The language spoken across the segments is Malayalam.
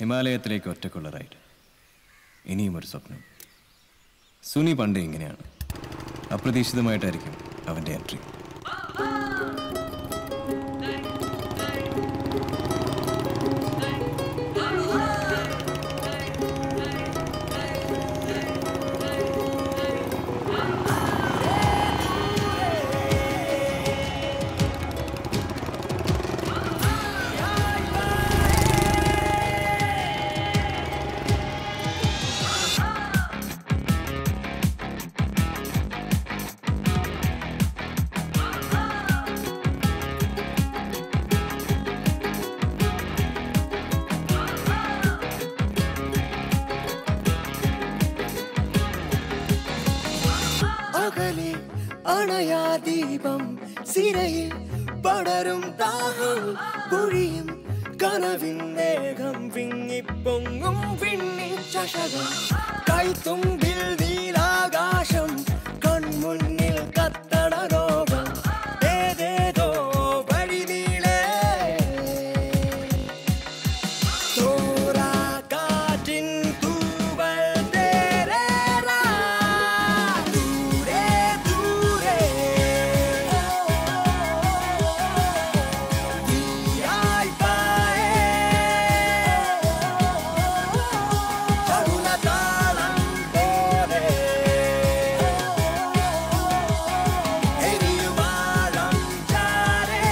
ഹിമാലയത്തിലേക്ക് ഒറ്റക്കുള്ള റൈഡ് ഇനിയും ഒരു സ്വപ്നം സുനി പണ്ട് ഇങ്ങനെയാണ് അപ്രതീക്ഷിതമായിട്ടായിരിക്കും അവൻ്റെ എൻട്രി അകലെ അണയാ ദീപം സിരയിൽ പടരും ദാഹം പൊഴിയും കനവിൻ വേഗം വിങ്ങിപ്പൊങ്ങും വിണ്ണി ചഷകം കൈത്തുമ്പിൽ നീലാകാശം കൺമുന്നിൽ കത്തട രോഗം ഏതേതോ വഴിനീളേ തോരാ കാറ്റിൻ തൂവൽ തേരേറാ ദൂരെ ദൂരെ തീയായി പായേ തരുണതാളം പോലെ എരിയുവാളം ചാരേ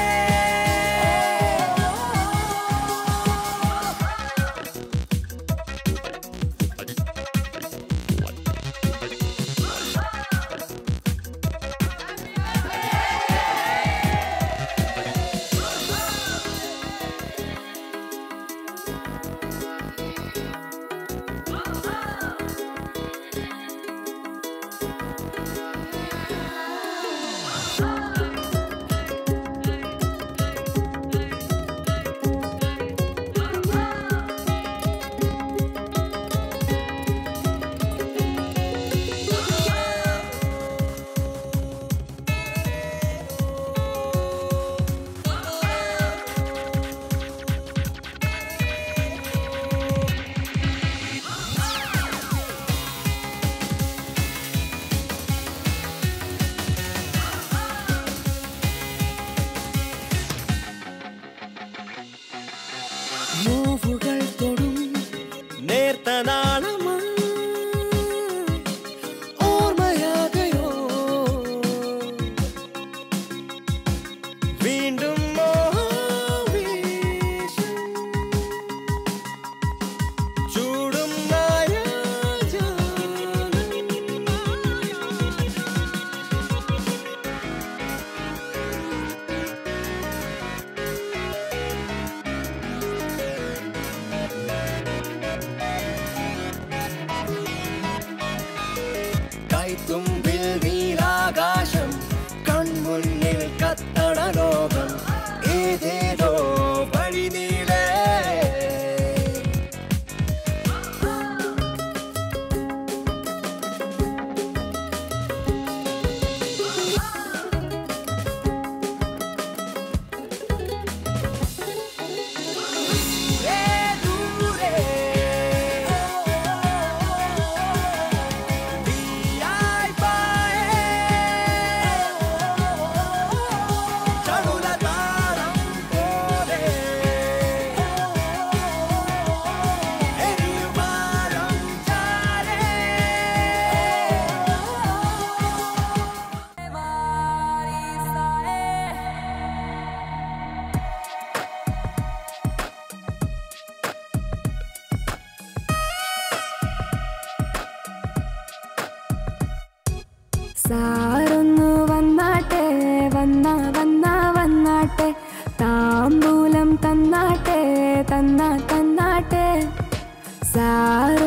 മൂവുകൾ തൊടും നേർത്ത നാളമാ ഓർമ്മയാകയോ വീണ്ടും മോഹം വീശും. ചൂടും മായാജാലം. കൈത്തുമ്പിൽ നീലാകാശം കൺമുന്നിൽ കത്തട ലോകം ഏതേതോ വഴി നീളേ ദൂരെ തീയായി പായേ ചടുലതാളം പോലെ എരിയുമാരം ചാരേ സാറൊന്നു വന്നാട്ടെ വന്ന വന്ന വന്നാട്ടെ താമ്പൂലം തന്നാട്ടെ തന്ന തന്നാട്ടെ സാർ